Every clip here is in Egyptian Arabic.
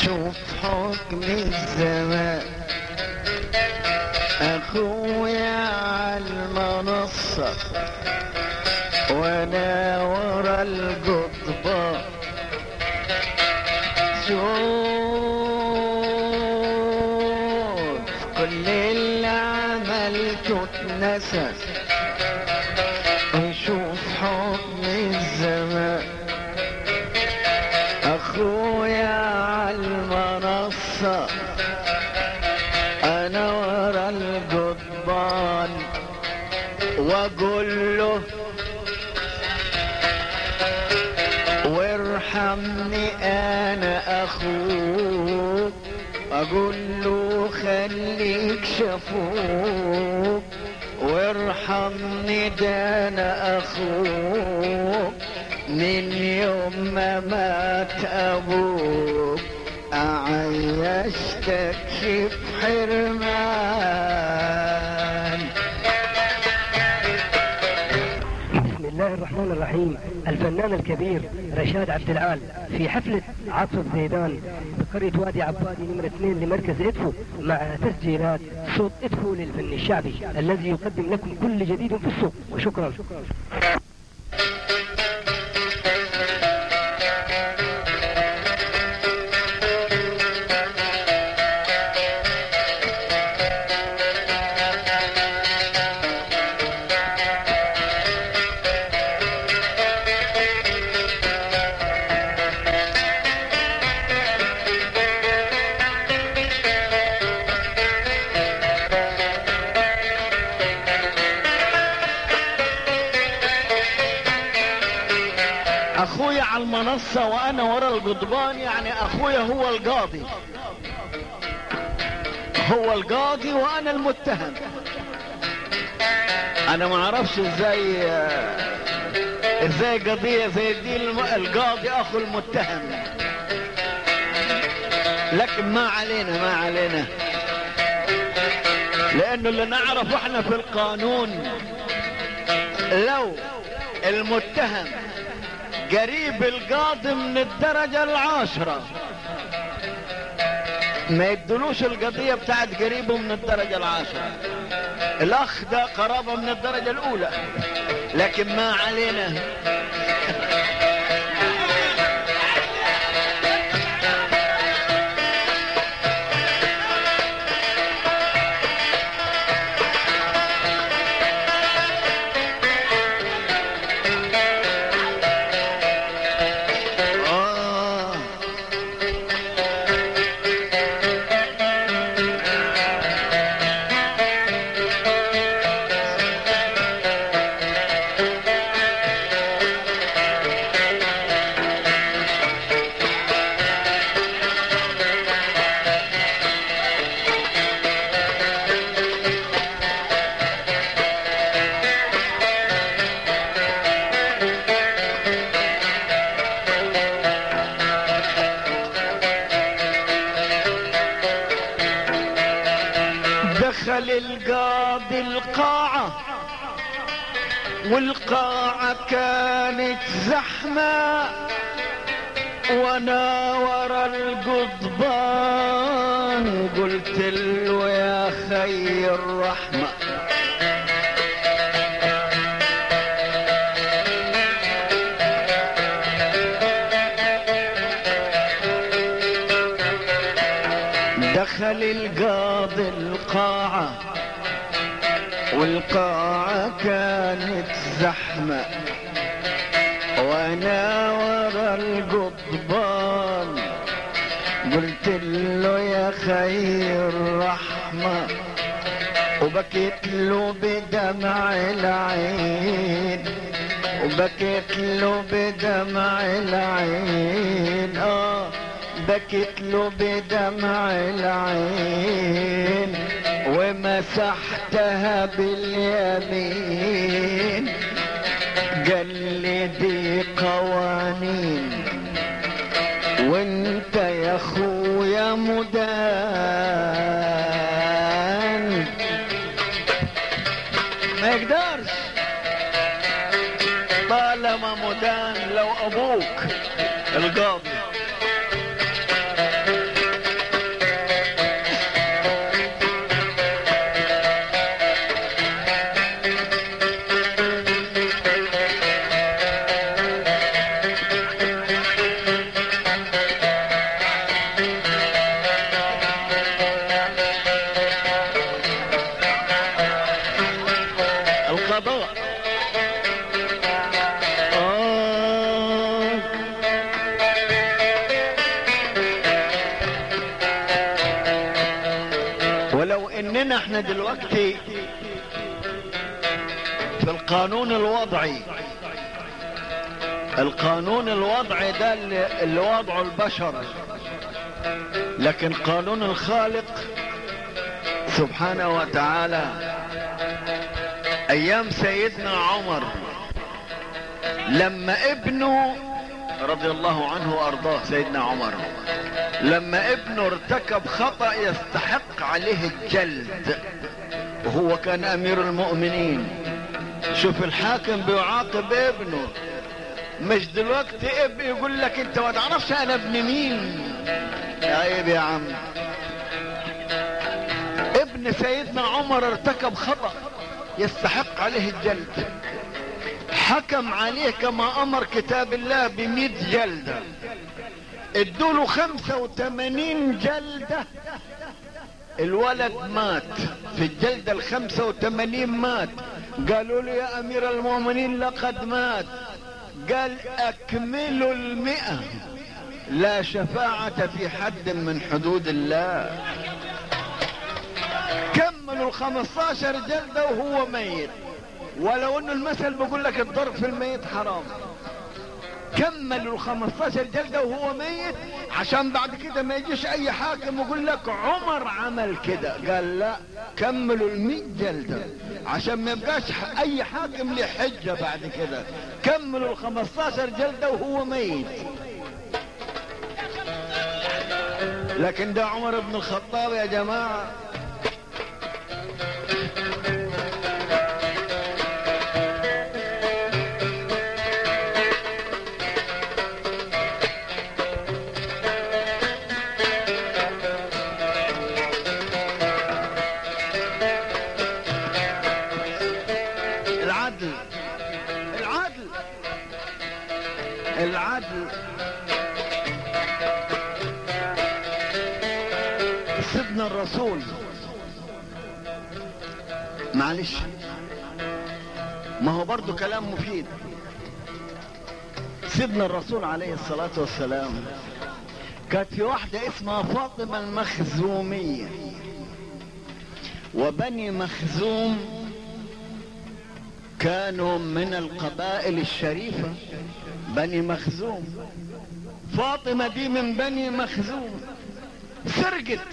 شوف حكم الزمان اخويا على المنصة وانا ورا القضبان شوف كل اللي عملته اتنسى وشوف حكم الزمان اخويا على المنصة انا ورا القضبان واقول له وارحمني انا اخوك اقول له خليك شفوك وارحمني ده انا اخوك من يوم ما مات ابوك اعيشتك في حرمان بسم الله الرحمن الرحيم الفنان الكبير رشاد عبد العال في حفلة عطف الزيدان بقرية وادي عبادي نمرة اثنين لمركز ادفو مع تسجيلات صوت ادفو للفن الشعبي الذي يقدم لكم كل جديد في السوق وشكرا اخويا على المنصة وانا ورا القضبان يعني اخويا هو القاضي هو القاضي وانا المتهم انا ما اعرفش ازاي ازاي قضية زي دي الم- القاضي اخو المتهم لكن ما علينا ما علينا لانه اللي نعرفه احنا في القانون لو المتهم قريب القاضي من الدرجة العاشرة ما يدلوش القضية بتاعت قريبه من الدرجة العاشرة الأخ ده قرابة من الدرجة الأولى لكن ما علينا آه دخل القاضي القاعة والقاعة كانت زحمة وانا ورا القضبان قلت له يا خي الرحمة دخل القاضي القاعة والقاعة كانت زحمة وانا ورا القضبان قلت له يا خير رحمة وبكيت له بدمع العين وبكيت له بدمع العين اه بكيت له بدمع العين ومسحتها باليمين قال لي دي قوانين وانت يا اخويا مدان ما يقدرش طالما مدان لو ابوك القاضي احنا دلوقتي في القانون الوضعي القانون الوضعي ده اللي, اللي وضعه البشر لكن قانون الخالق سبحانه وتعالى ايام سيدنا عمر لما ابنه رضي الله عنه وارضاه سيدنا عمر لما ابنه ارتكب خطأ يستحق عليه الجلد وهو كان امير المؤمنين شوف الحاكم بيعاقب ابنه مش دلوقتي اب يقول لك انت ما تعرفش انا ابن مين عيب يا عم ابن سيدنا عمر ارتكب خطأ يستحق عليه الجلد حكم عليه كما امر كتاب الله بمئة جلدة ادوله خمسة وثمانين جلدة الولد مات في الجلدة الخمسة وثمانين مات قالوا له يا امير المؤمنين لقد مات قال اكملوا المئة لا شفاعة في حد من حدود الله كملوا الخمستاشر جلدة وهو ميت ولو انه المثل بيقول لك الضرب في الميت حرام كملوا الخمستاشر جلدة وهو ميت عشان بعد كده ما يجيش اي حاكم يقول لك عمر عمل كده قال لا كملوا المئة جلدة عشان ما يبقاش اي حاكم له حجة بعد كده كملوا الخمستاشر جلدة وهو ميت لكن ده عمر بن الخطاب يا جماعة العدل العدل العدل سيدنا الرسول معلش ما هو برضو كلام مفيد سيدنا الرسول عليه الصلاة والسلام كانت في واحدة اسمها فاطمة المخزومية وبني مخزوم كانوا من القبائل الشريفة بني مخزوم فاطمة دي من بني مخزوم سرقت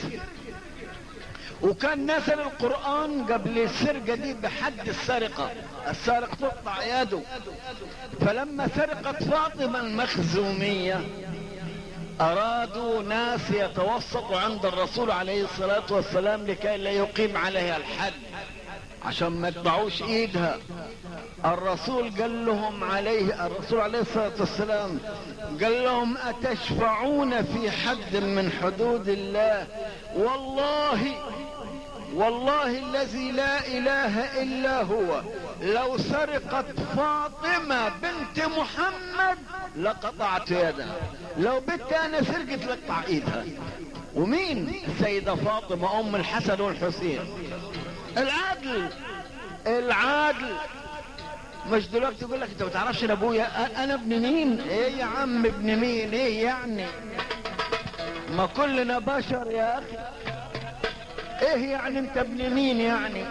وكان نزل القرآن قبل السرقة دي بحد السرقة السارق تقطع يده فلما سرقت فاطمة المخزومية أرادوا ناس يتوسطوا عند الرسول عليه الصلاة والسلام لكي لا يقيم عليها الحد عشان ما يقطعوش ايدها الرسول قال لهم عليه الرسول عليه الصلاة والسلام قال لهم أتشفعون في حد من حدود الله والله والله الذي لا اله الا هو لو سرقت فاطمة بنت محمد لقطعت يدها لو بنت انا سرقت لقطع ايدها ومين السيدة فاطمة ام الحسن والحسين العدل العدل مش دلوقتي يقول لك انت ما تعرفش انا ابويا أ- انا ابن مين ايه يا عم ابن مين ايه يعني ما كلنا بشر يا اخي ايه يعني انت ابن مين يعني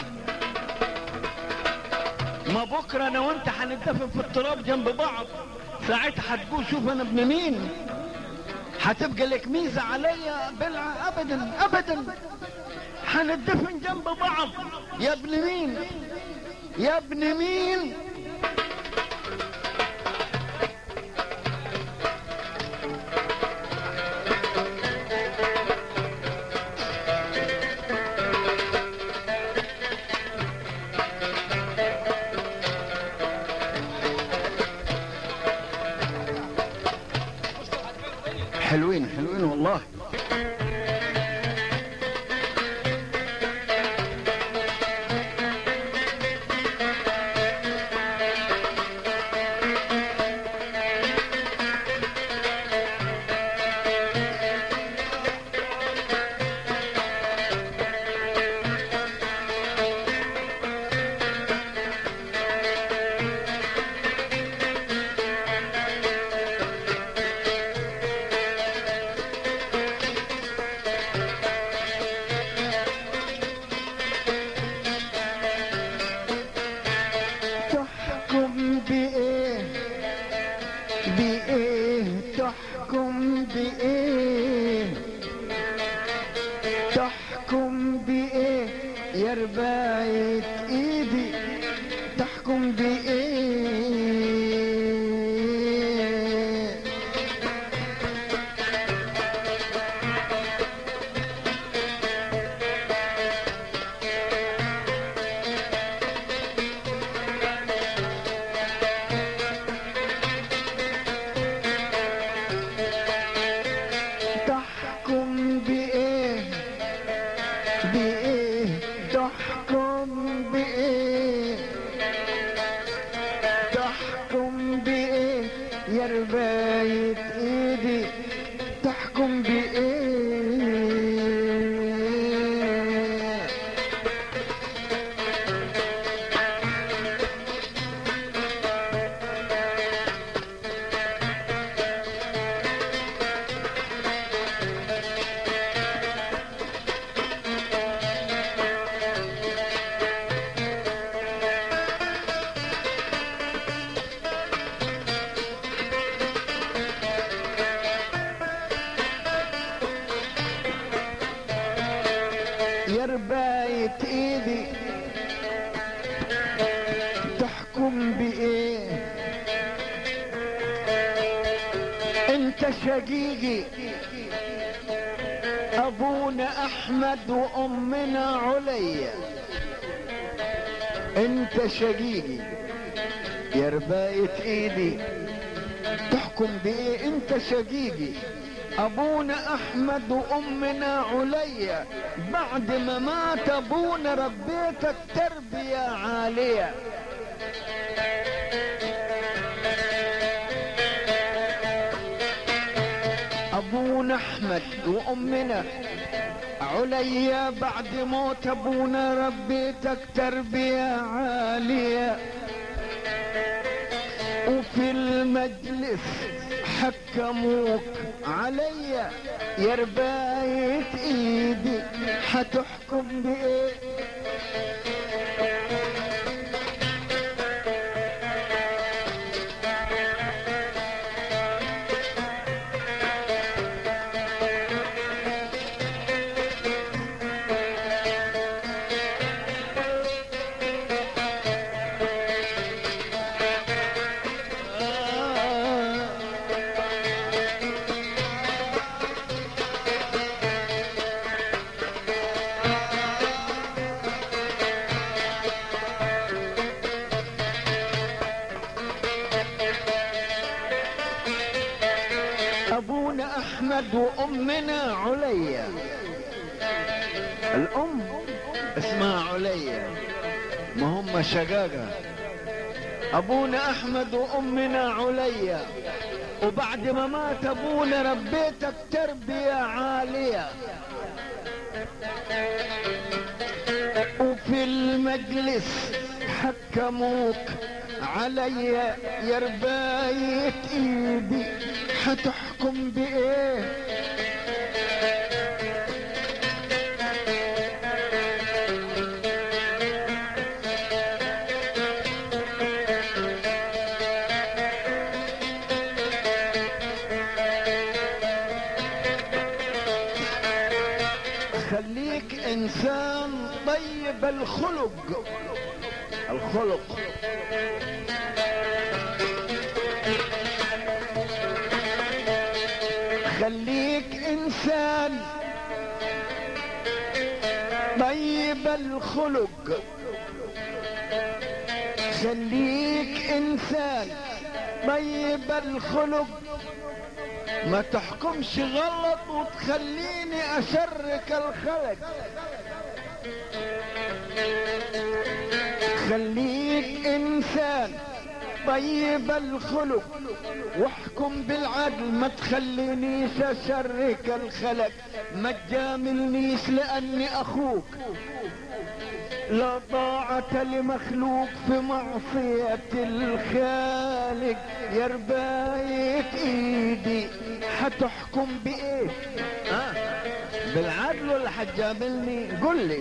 ما بكره انا وانت هنتدفن في التراب جنب بعض ساعتها هتقول شوف انا ابن مين هتبقى لك ميزه عليا بلعه ابدا ابدا هنتدفن جنب بعض يا ابن مين يا ابن مين حلوين حلوين والله تحكم بإيه تحكم بإيه يا رباية إيدي تحكم بإيه تحكم بإيه بإيه تحكم بإيه تحكم بإيه يا رباية إيدي تحكم بإيه يا رباية ايدي تحكم بايه انت شقيقي ابونا احمد وامنا عليا انت شقيقي يا رباية ايدي تحكم بايه انت شقيقي ابونا احمد وامنا عليا بعد ما مات ابونا ربيتك تربية عالية ابونا احمد وامنا عليا بعد موت ابونا ربيتك تربية عالية وفي المجلس حكموك عليا يا رباية ايدي حتحكم بايه ابونا احمد وامنا عليا الام اسمها عليا ما هم شقاقة ابونا احمد وامنا عليا وبعد ما مات ابونا ربيتك تربية عالية وفي المجلس حكموك عليا يا رباية ايدي حتحكم بايه خليك انسان طيب الخلق الخلق خليك انسان طيب الخلق خليك انسان طيب الخلق ما تحكمش غلط وتخليني اشرك الخلق خليك انسان طيب الخلق واحكم بالعدل ما تخلينيش اشرك الخلق ما تجاملنيش لاني اخوك لا طاعة لمخلوق في معصية الخالق يا رباية ايدي حتحكم بايه آه. بالعدل ولا حتجاملني قل لي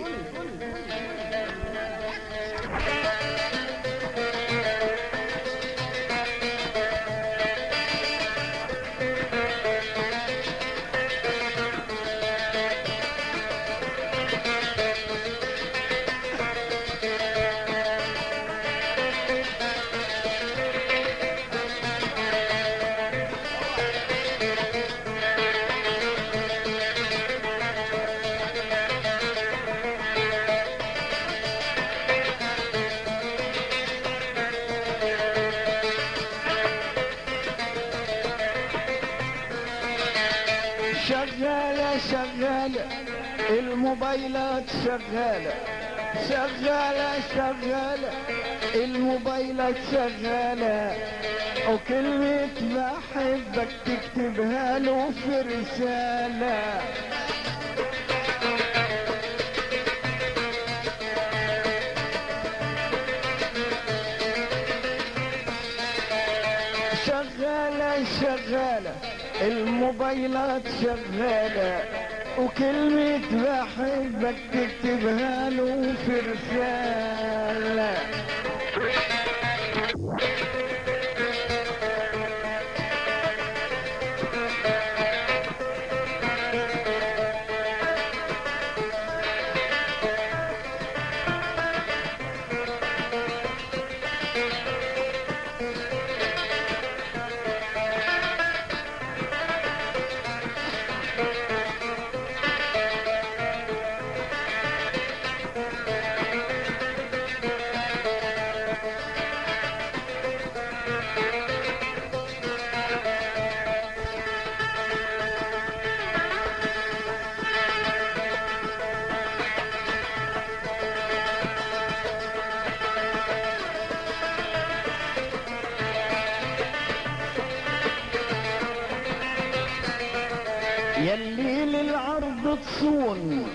شغالة شغالة الموبايلات شغالة شغالة شغالة الموبايلات شغالة وكلمة بحبك تكتبها له في رسالة شغالة شغالة الموبايلات شغالة وكلمة بحبك تكتبها له في رسالة يلي للعرض تصون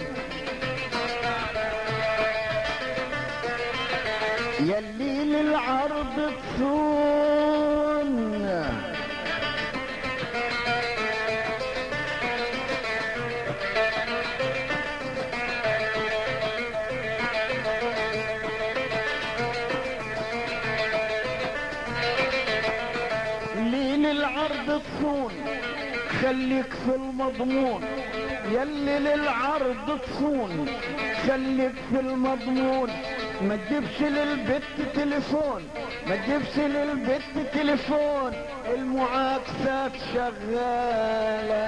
يلي للعرض تصون لين العرض تصون خليك في المضمون يلي للعرض تصون خليك في المضمون ما تجيبش للبت تليفون ما تجيبش للبت تليفون المعاكسات شغاله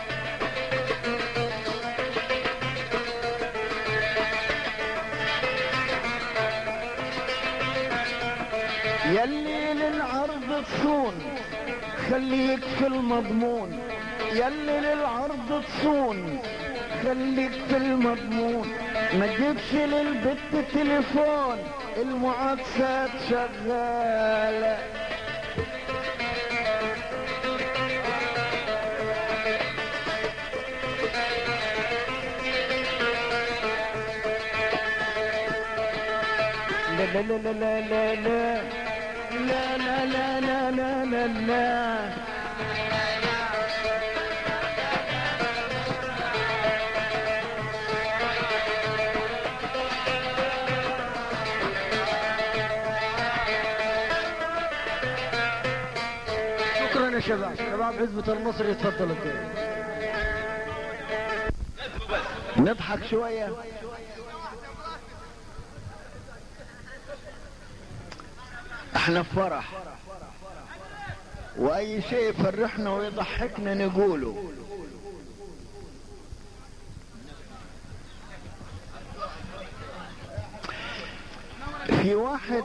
يلي للعرض تصون خليك في المضمون يلي للعرض تصون خليك في المضمون ما تجيبش للبت تليفون المعاكسات شغاله لا لا لا لا لا لا لا لا لا لا لا لا لا شكرا يا شباب شباب حزبة المصري يتفضل الدور نضحك شوية احنا في فرح واي شيء يفرحنا ويضحكنا نقوله في واحد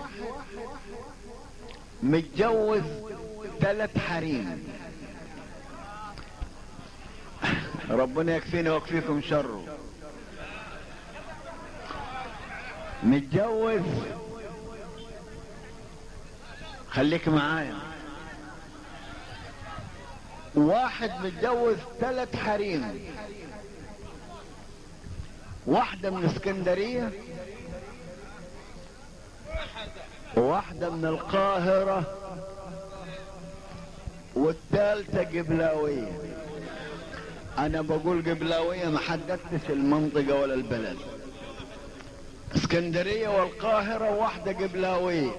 متجوز ثلاث حريم ربنا يكفينا ويكفيكم شره متجوز خليك معايا واحد متجوز ثلاث حريم واحدة من اسكندرية وواحدة من القاهرة والثالثة قبلاوية انا بقول قبلاوية ما حددتش المنطقة ولا البلد اسكندرية والقاهرة واحدة قبلاوية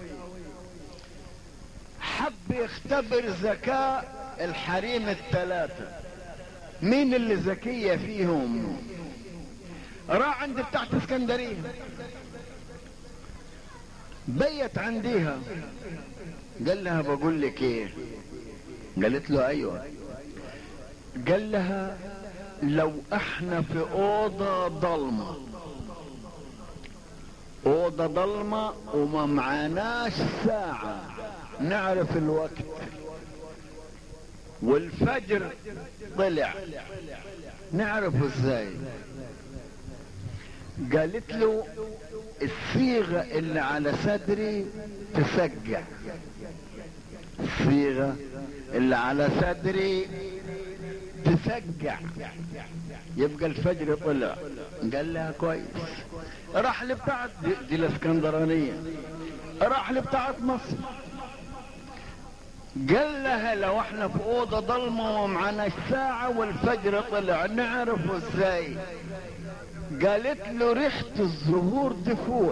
حب يختبر ذكاء الحريم الثلاثة مين اللي ذكية فيهم راح عند بتاعت اسكندرية بيت عنديها قال لها بقول لك ايه قالت له ايوه قال لها لو احنا في اوضه ضلمه اوضه ضلمه وما معناش ساعه نعرف الوقت والفجر طلع نعرفه ازاي قالت له الصيغة اللي على صدري تسجع الصيغة اللي على صدري تسجع يبقى الفجر طلع قال لها كويس راح لبتاعت دي, دي الاسكندرانية راح لبتاعت مصر قال لها لو احنا في اوضه ضلمه ومعنا الساعه والفجر طلع نعرفه ازاي قالت له ريحه الزهور تفوح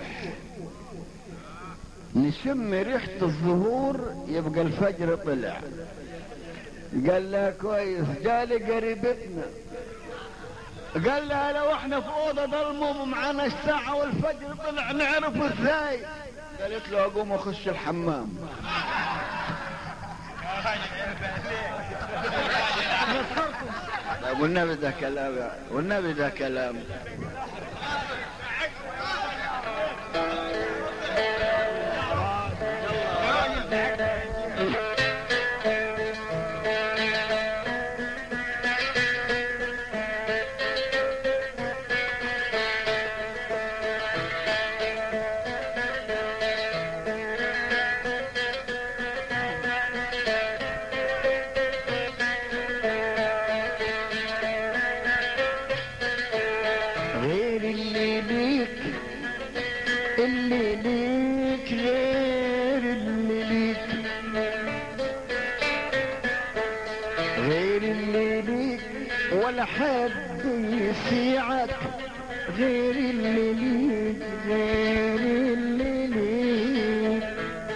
نشم ريحه الزهور يبقى الفجر طلع قال لها كويس جالي قريبتنا قال لها لو احنا في اوضه ضلمه ومعنا الساعه والفجر طلع نعرفه ازاي قالت له اقوم اخش الحمام طيب والنبي ده كلام والنبي ده كلام غير اللي ليك اللي ليك غير اللي ليك غير اللي ليك ولا حد يسيعك غير اللي ليك غير اللي ليك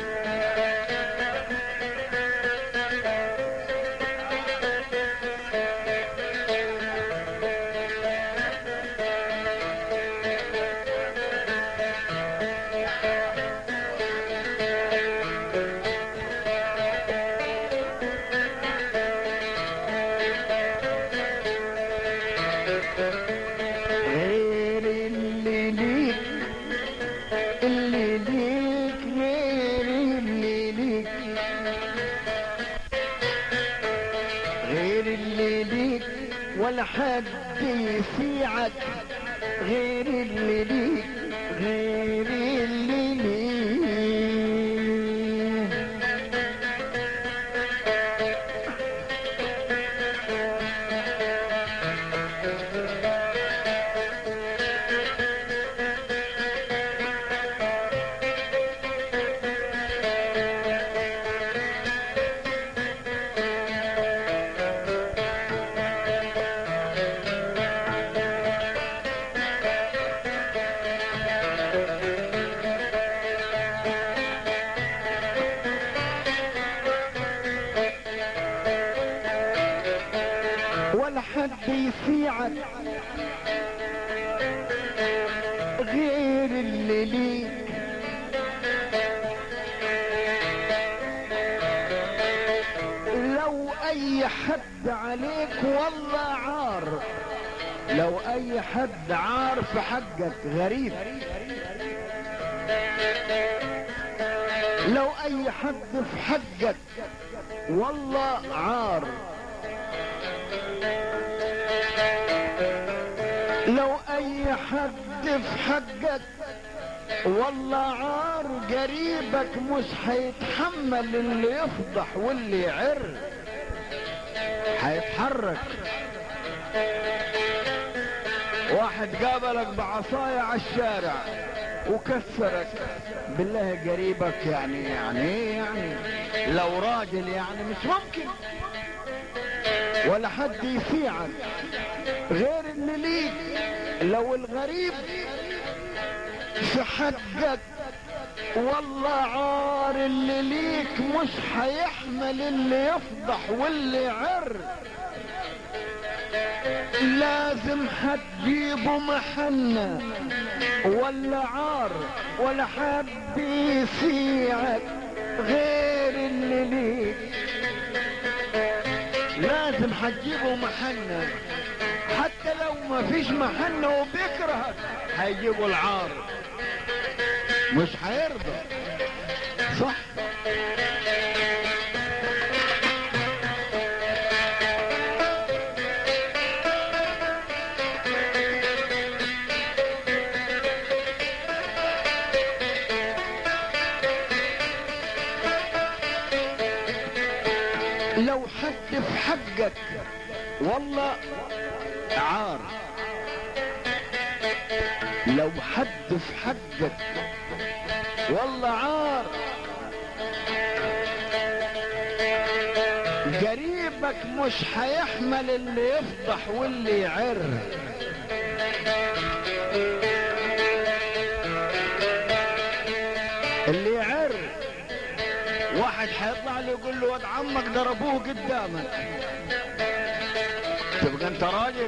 غير اللي ليك اللي ليك غير اللي ليك غير اللي ليك ولا حد يسيعك غير اللي ليك غير اللي ليك ولا حد يسيعك غير اللي ليك لو اي حد عليك والله عار لو اي حد عار في حقك غريب لو اي حد في حقك والله عار لو اي حد في حقك والله عار قريبك مش هيتحمل اللي يفضح واللي يعر هيتحرك واحد قابلك بعصاية على الشارع وكسرك بالله قريبك يعني يعني ايه يعني لو راجل يعني مش ممكن ولا حد يسيعك غير اللي ليك لو الغريب في حقك والله عار اللي ليك مش هيحمل اللي يفضح واللي يعر لازم هتجيبه محنة ولا عار ولا حد يسيعك غير اللي ليك لازم هتجيبه محنة حتى لو ما فيش محنة وبيكرهك هيجيبوا العار مش هيرضى صح حقك والله عار لو حد في حقك والله عار قريبك مش هيحمل اللي يفضح واللي يعر اللي يعر واحد هيطلع له يقول له واد عمك ضربوه قدامك تبقى انت راجل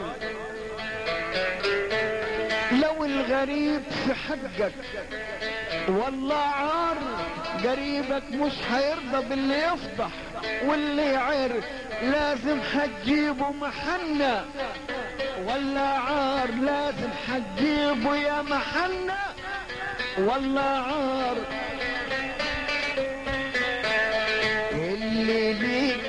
لو الغريب في حقك والله عار قريبك مش هيرضى باللي يفضح واللي يعر لازم هتجيبه محنة ولا عار لازم هتجيبه يا محنة والله عار اللي ليك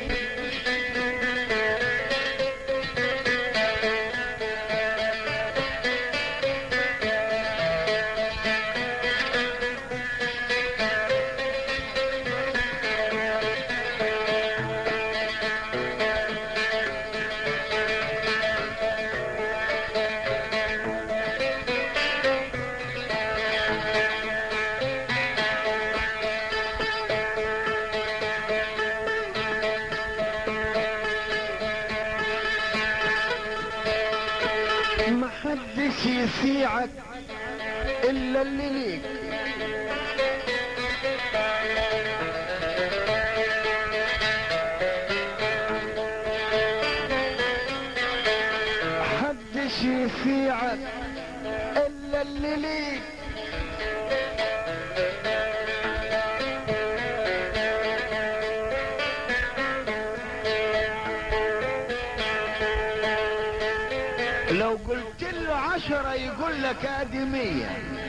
محدش يسيعك الا اللي ليك محدش يسيعك الا اللي ليك لو قلت له عشرة يقول لك ادي مية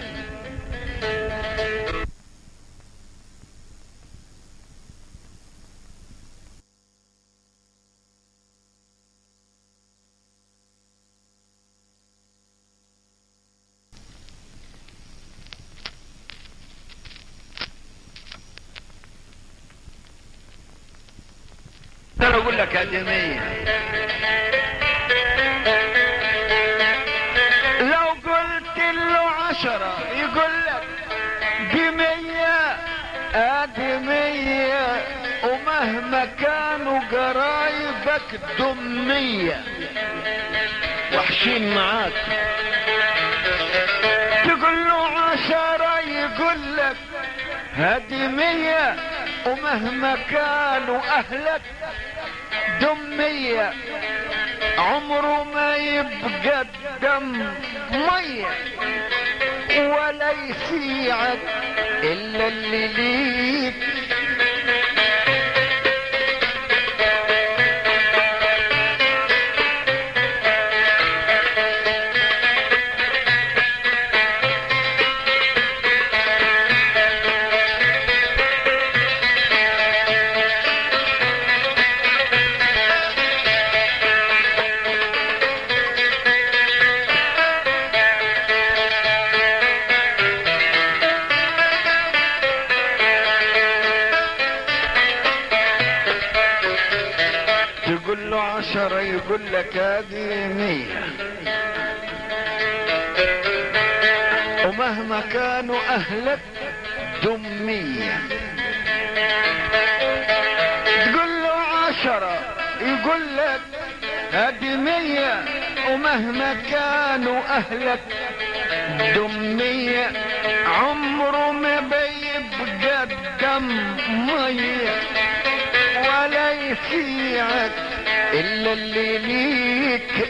انا اقول لك ادي مية لو قلت له عشرة يقول لك دي مية ادي مية ومهما كانوا قرايبك دمية وحشين معاك تقول له عشرة يقول لك هدي مية ومهما كانوا اهلك دمية عمره ما يبقى الدم مية ولا يسيعك الا اللي ليك تقول له عشرة يقول لك هذه مية ومهما كانوا أهلك دمية تقول له عشرة يقول لك هذه مية ومهما كانوا أهلك دمية عمره ما بيبقى الدم مية ولا يسيعك الا اللي ليك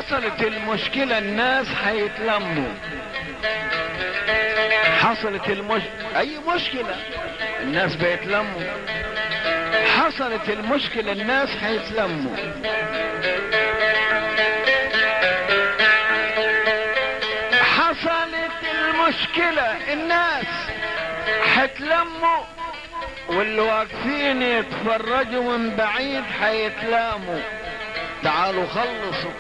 حصلت المشكلة الناس هيتلموا حصلت المش... اي مشكلة الناس بيتلموا حصلت المشكلة الناس هيتلموا حصلت المشكلة الناس هتلموا واللي واقفين يتفرجوا من بعيد هيتلاموا تعالوا خلصوا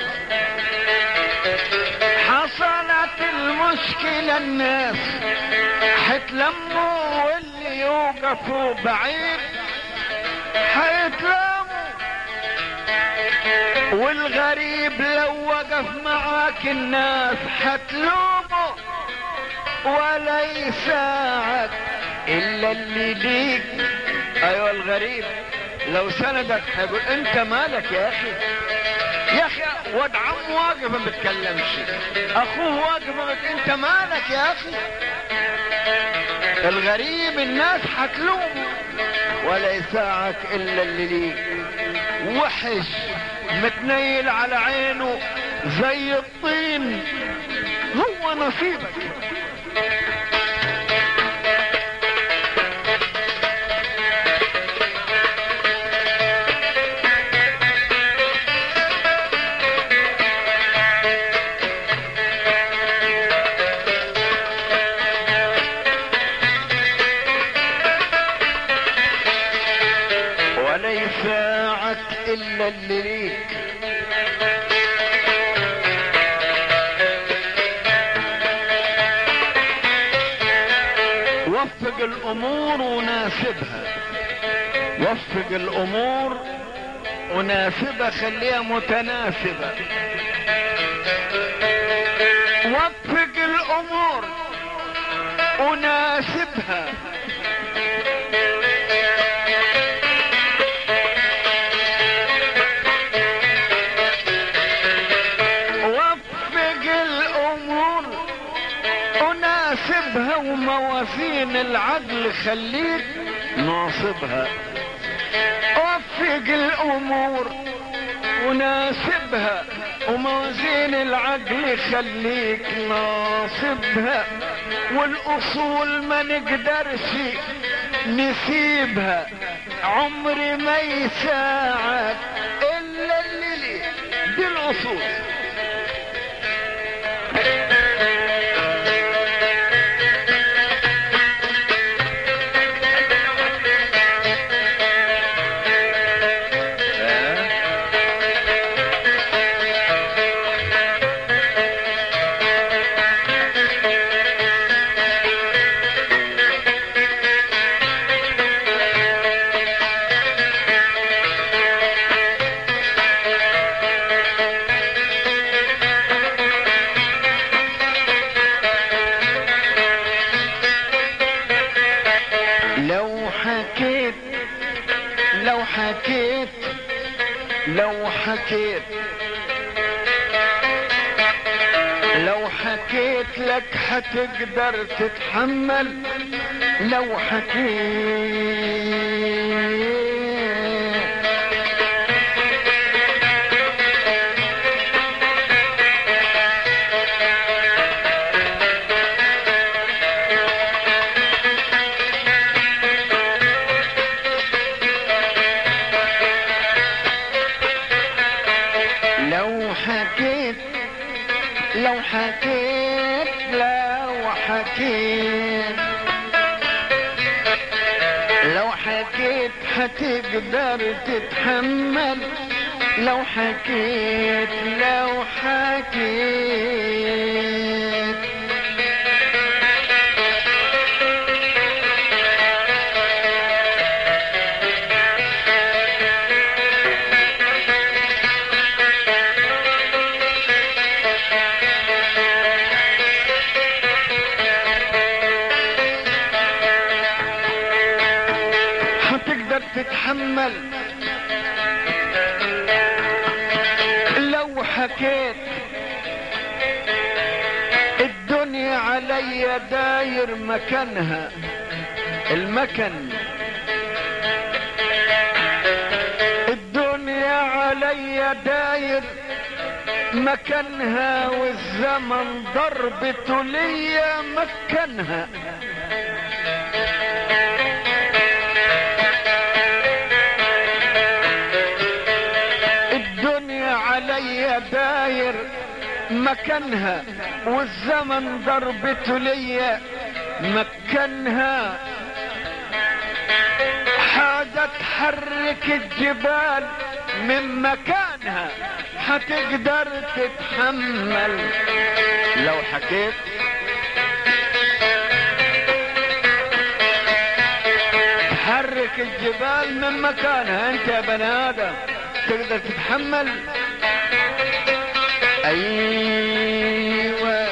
حصلت المشكلة الناس هتلموا واللي يوقفوا بعيد هيتلاموا والغريب لو وقف معاك الناس هتلومه ولا يساعد الا اللي ليك ايوه الغريب لو سندك هيقول انت مالك يا اخي يا اخي واد عم واقف ما بيتكلمش اخوه واقف ما بت... انت مالك يا اخي الغريب الناس هتلومه ولا يساعك الا اللي ليك وحش متنيل على عينه زي الطين هو نصيبك ولا يساعك الا اللي ليك وفق الامور وناسبها وفق الامور وناسبها خليها متناسبة وفق الامور وناسبها وفق الامور وناسبها وموازين العدل خليك ناصبها وفق الامور وناسبها وموازين العقل خليك ناصبها والاصول ما نقدرش نسيبها عمري ما يساعد الا اللي ليه دي الاصول لو حكيت لو حكيت لو حكيت لو حكيت لك حتقدر تتحمل لو حكيت لو حكيت لو حكيت لو حكيت لو حكيت حتقدر تتحمل لو حكيت لو حكيت هتقدر تتحمل لو حكيت الدنيا علي داير مكانها المكن الدنيا علي داير مكانها والزمن ضربته ليا مكانها الدنيا عليا داير مكانها والزمن ضربته ليا مكانها حاجة تحرك الجبال من مكانها هتقدر تتحمل لو حكيت تحرك الجبال من مكانها انت يا بني ادم تقدر تتحمل ايوه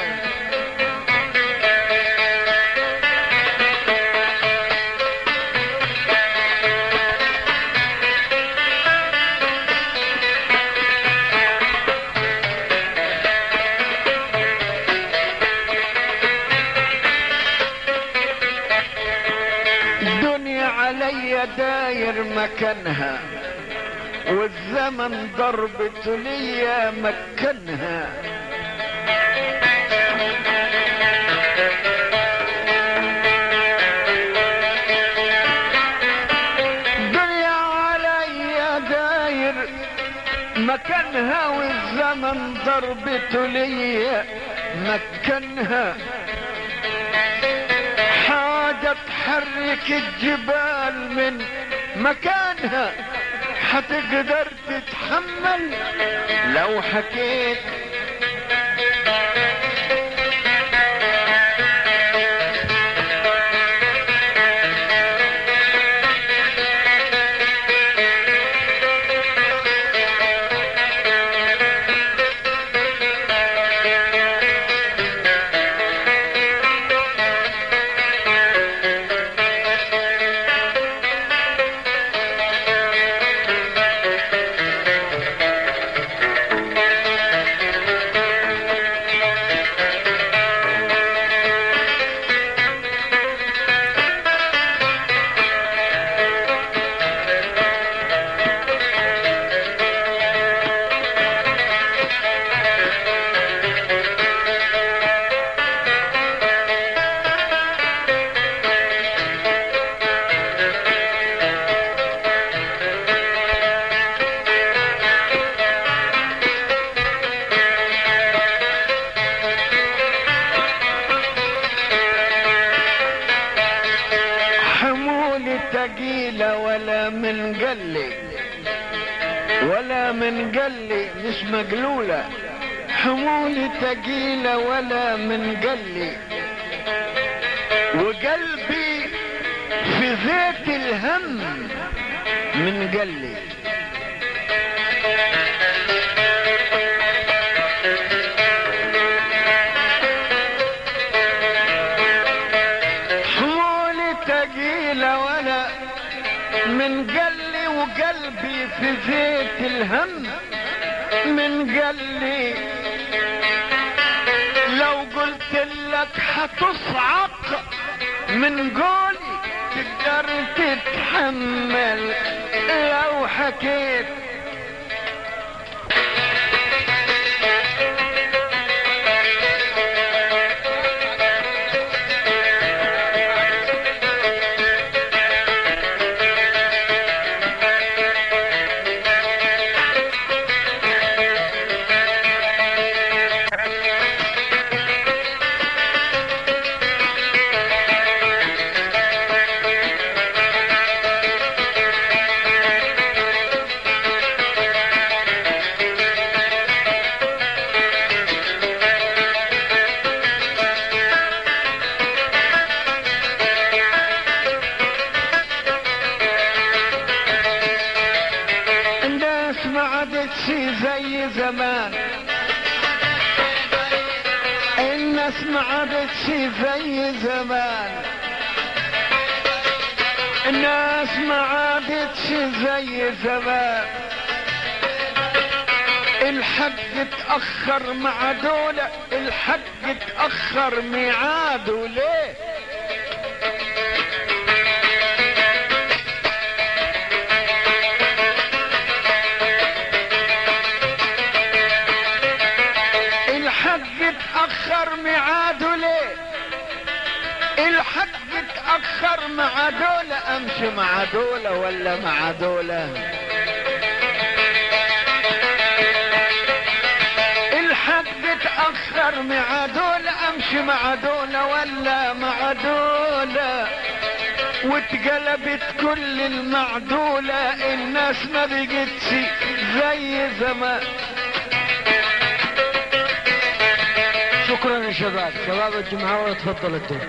الدنيا عليا داير مكانها والزمن ضربته ليا مكنها الدنيا عليا داير مكانها والزمن ضربته ليا مكنها حاجة تحرك الجبال من مكانها حتقدر تتحمل لو حكيت حمولي تقيلة ولا من قلي ولا من قلي مش مقلولة حمولي تقيلة ولا من قلي وقلبي في زيت الهم من قلي حمولي تقيلة ولا من قلي وقلبي في زيت الهم من قلي لو قلت لك هتصعق من قولي تقدر تتحمل لو حكيت الناس ما عادتش زي زمان الناس ما عادتش زي زمان الناس ما عادتش زي زمان الحق اتأخر مع دولة الحق اتأخر ميعاده ليه اتأخر ميعاده ليه الحج اتأخر مع دولة امشي مع دولة ولا مع دولة الحج اتأخر مع دولة امشي مع دولة ولا مع دولة واتقلبت كل المعدولة الناس ما بقتش زي زمان شكرا يا شباب شباب الجمهور تفضل الدور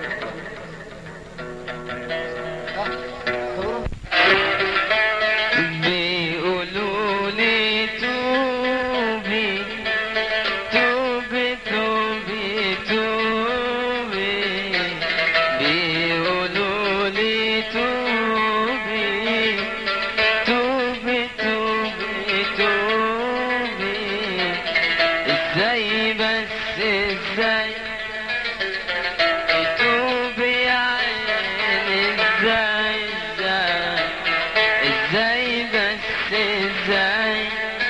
بيقولوا لي توبي توبي توبي توبي بيقولوا لي توبي توبي توبي توبي ازاي بس ازاي توبي يا عيني ازاي ازاي ازاي بس ازاي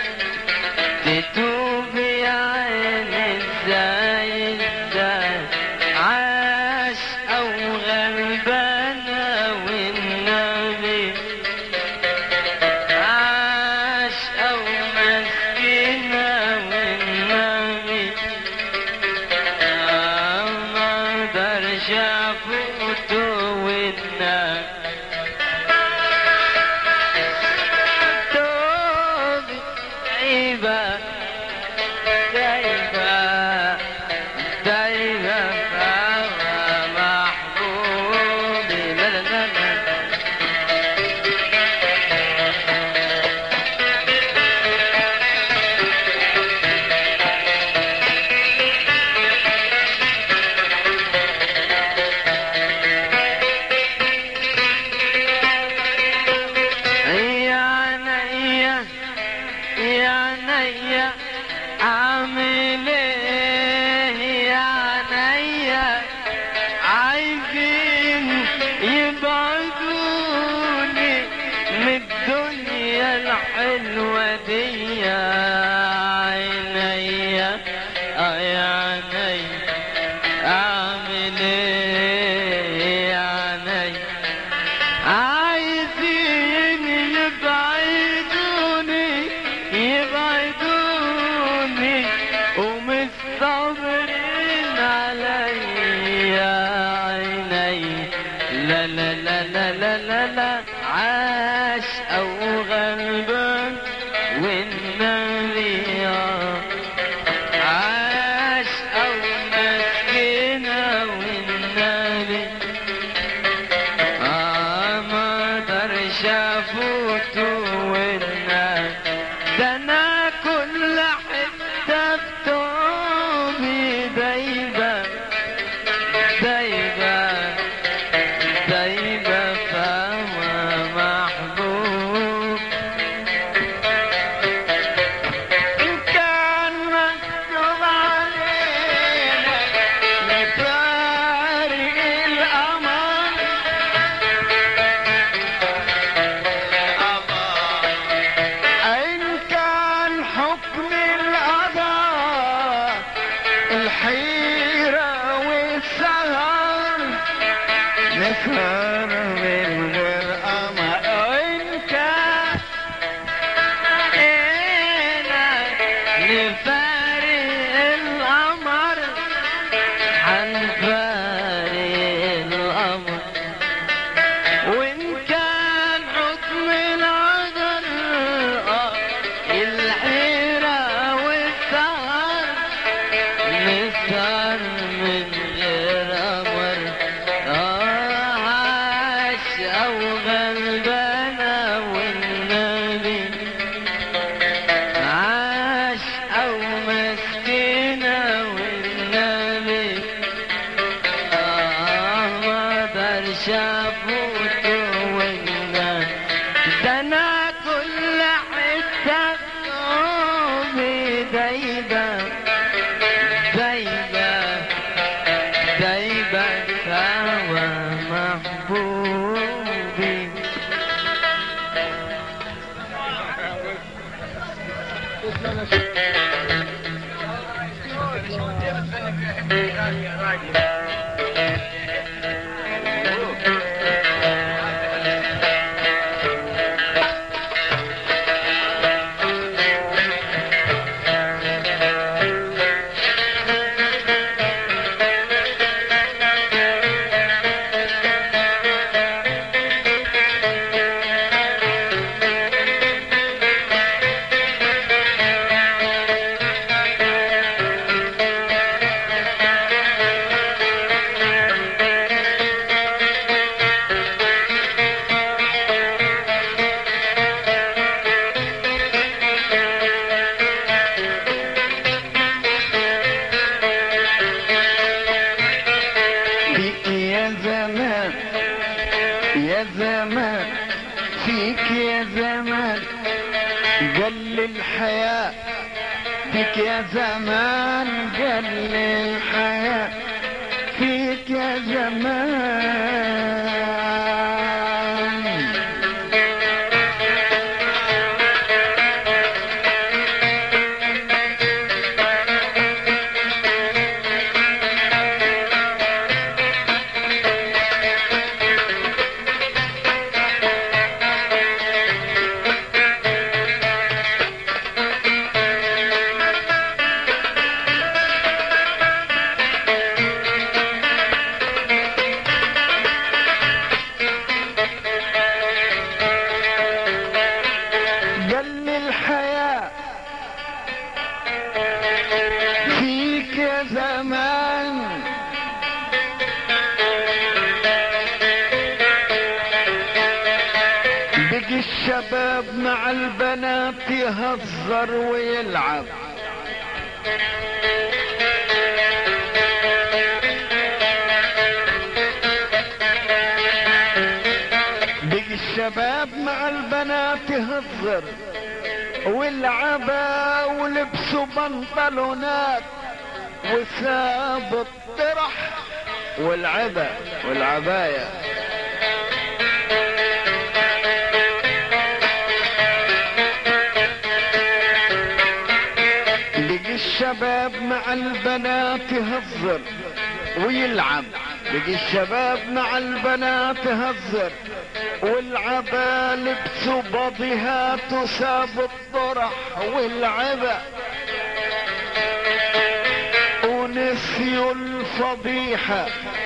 تتوب يا عيني ازاي ازاي عاش او غلبانة والنبي عاش او مسكينة والنبي ما اقدرش افوته والنبي توبي دايبة دايبة دايبة فهو محبوبي لا لا لا لا يا نيا يا نيا عامل ايه يا نيا عايزين يبعدوني من الدنيا الحلوة دي يا عينيا آه يا نيا اعمل ايه يا نيا عايزين يبعدوني يبعدوني ومستمرين عليا عيني لا لا لا لا لا لا لا عاش او غلبان والنبي آه. عاش او مسكينة والنبي آه ما اقدرش افوته والناس ده انا كل حته في توبي دايبه دايبه دايبه فهو محبوب إن كان مكتوب علينا نفارق الأمر إن كان حكم القضاء الحيرة والسهر نسهر من غير أمر إن كان علينا نفارق القمر حنفارق القمر وإن كان حكم العذر آه، الحيرة والسهر نسهر من غير قمر آه عاش أو غلبانة والنبي عاش أو مسكينة والنبي آه ما اقدرش افوته والنبي ده انا كل حتة في قلبي دايبة دايبة دايبة سوا محبوبي Thank you. فيك يا زمان يا زمان فيك يا زمان قل الحياة فيك يا زمان قل الحياة فيك يا زمان قل الحياة فيك يا زمان بقي الشباب مع البنات يهزر ويلعب بقي الشباب مع البنات يهزر والعبا ولبسوا بنطلونات وساب الطرح والعبا والعباية بقي الشباب مع البنات يهزر ويلعب بقي الشباب مع البنات يهزر والعبا لبسوا بضيهات وساب الطرح والعبا ونسيوا الفضيحة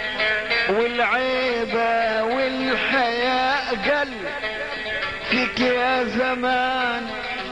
والعيبة والحياء قل فيك يا زمان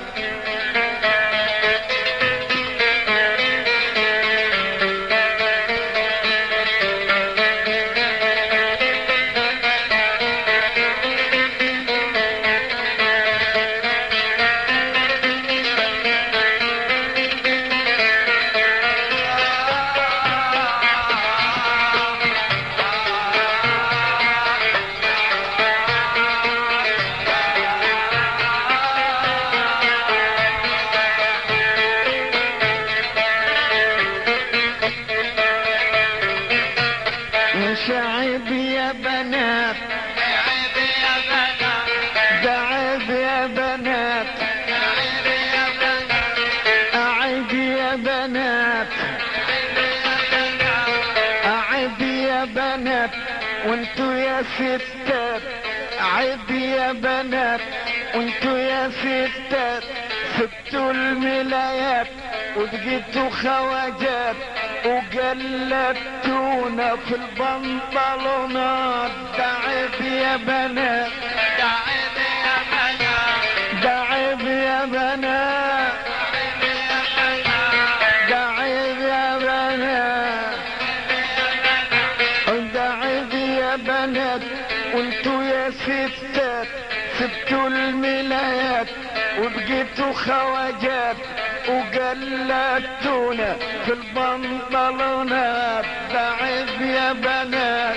مش عيب يا بنات ده عيب يا بنات أعيب يا بنات أعيب يا بنات وانتو يا ستات عيب يا بنات وانتو يا ستات سبتوا الملايات وبقيتوا خواجات وقلدتونا في البنطلونات ده عيب يا بنات ده عيب يا بنات ده عيب يا بنات ده عيب يا بنات ده عيب يا بنات وانتوا يا ستات سبتوا الملايات وبقيتوا خواجات وقلدتونا في البنطلونات ده عيب يا بنات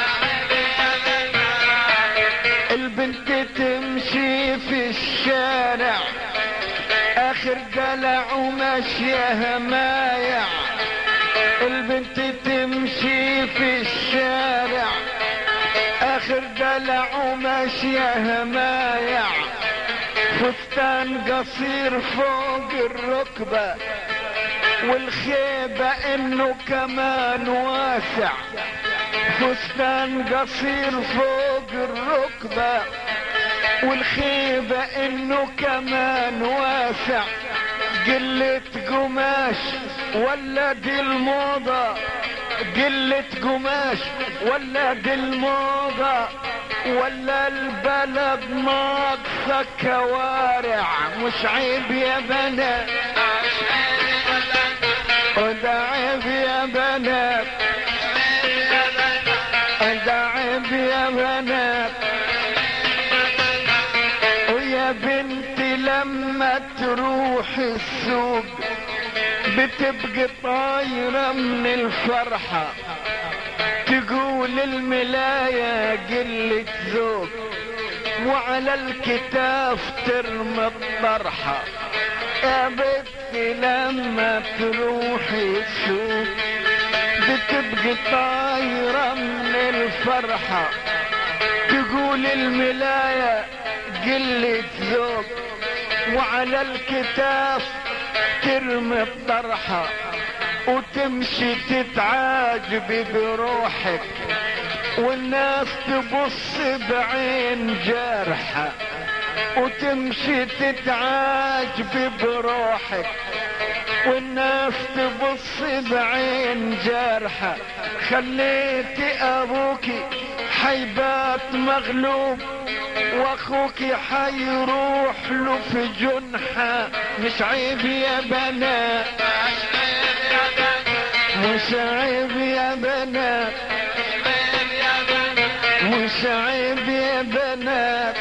البنت تمشي في الشارع اخر قلع وماشية مايع البنت تمشي في الشارع اخر قلع وماشية مايع فستان قصير فوق الركبة والخيبة انه كمان واسع فستان قصير فوق الركبة والخيبة انه كمان واسع قلة قماش ولا دي الموضة قلة قماش ولا دي الموضة ولا البلد ناقصة كوارع مش عيب يا بنات وده عيب يا بنات ده عيب يا بنات ويا بنتي لما تروح السوق بتبقى طايرة من الفرحة تقول الملاية قلة ذوق وعلى الكتاف ترمي الطرحة يا بنتي لما تروحي السوق بتبقى طايرة من الفرحة تقول الملاية قلة ذوق وعلى الكتاف ترمي الطرحة وتمشي تتعاجبي بروحك والناس تبص بعين جارحة وتمشي تتعاجبي بروحك والناس تبص بعين جارحة خليتي ابوكي حيبات مغلوب واخوك حيروح له في جنحة مش عيب يا بنات مش عيب يا بنات مش عيب يا بنات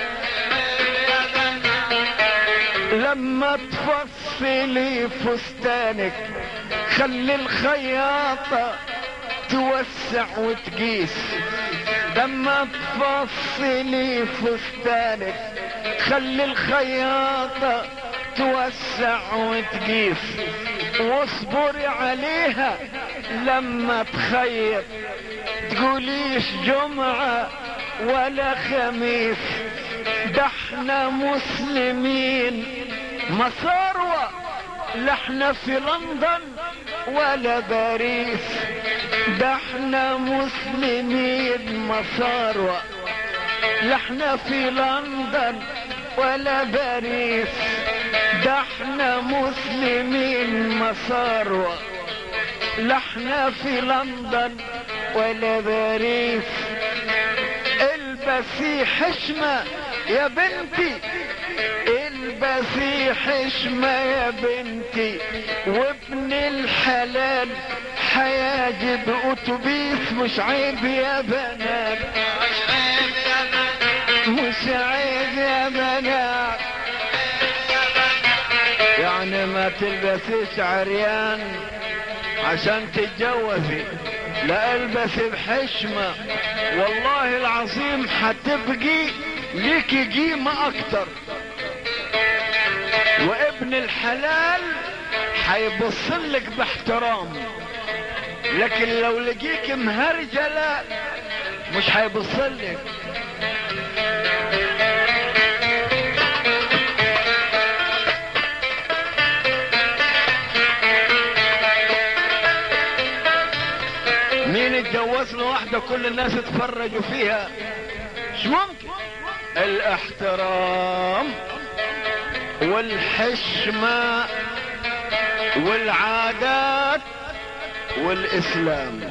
لما تفصلي فستانك خلي الخياطة توسع وتقيس لما تفصلي فستانك خلي الخياطة توسع وتقيس واصبري عليها لما تخيط تقوليش جمعة ولا خميس ده احنا مسلمين مصاروة لا احنا في لندن ولا باريس ده احنا مسلمين مصاروة لا احنا في لندن ولا باريس ده احنا مسلمين مصاروة لا احنا في لندن ولا باريس البسي حشمة يا بنتي البسي حشمة يا بنتي وابن الحلال حياجب اتوبيس مش عيب يا بنات مش عيب يا بنات يعني ما تلبسيش عريان عشان تتجوزي لا البسي بحشمة والله العظيم حتبقي ليكي قيمة اكتر وابن الحلال حيبصلك باحترام لكن لو لقيك مهرجلة مش حيبصلك مين اتجوز له واحدة كل الناس اتفرجوا فيها مش ممكن الاحترام والحشمة والعادات والاسلام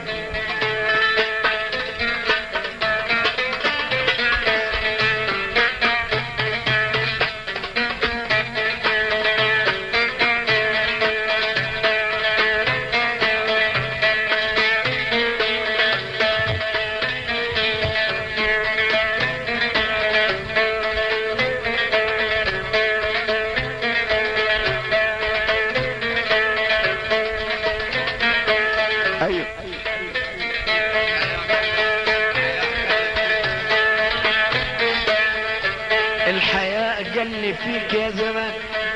ايوه الحياء قل فيك يا زمان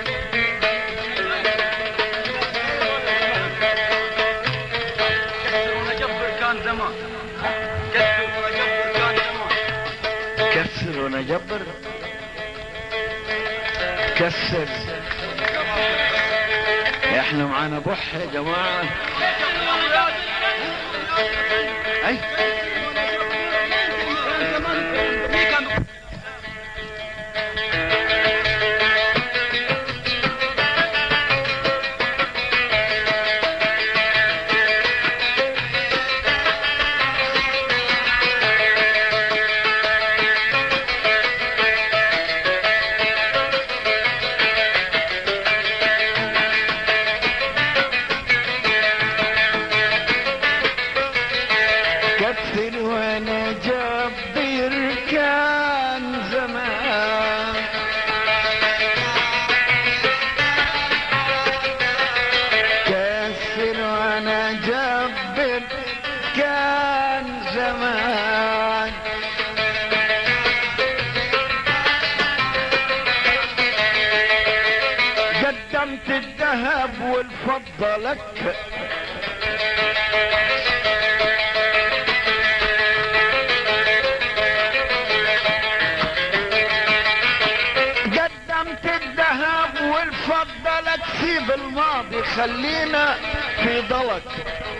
كان زمان كسر ونجبر كان زمان كسر ونجبر كسر يا احنا معانا بح يا جماعة اي كتر وانا جبر كان زمان كسر وانا جبر كان زمان قدمت الذهب والفضة لك قدمت الذهب والفضة لك سيب الماضي خلينا في ضلك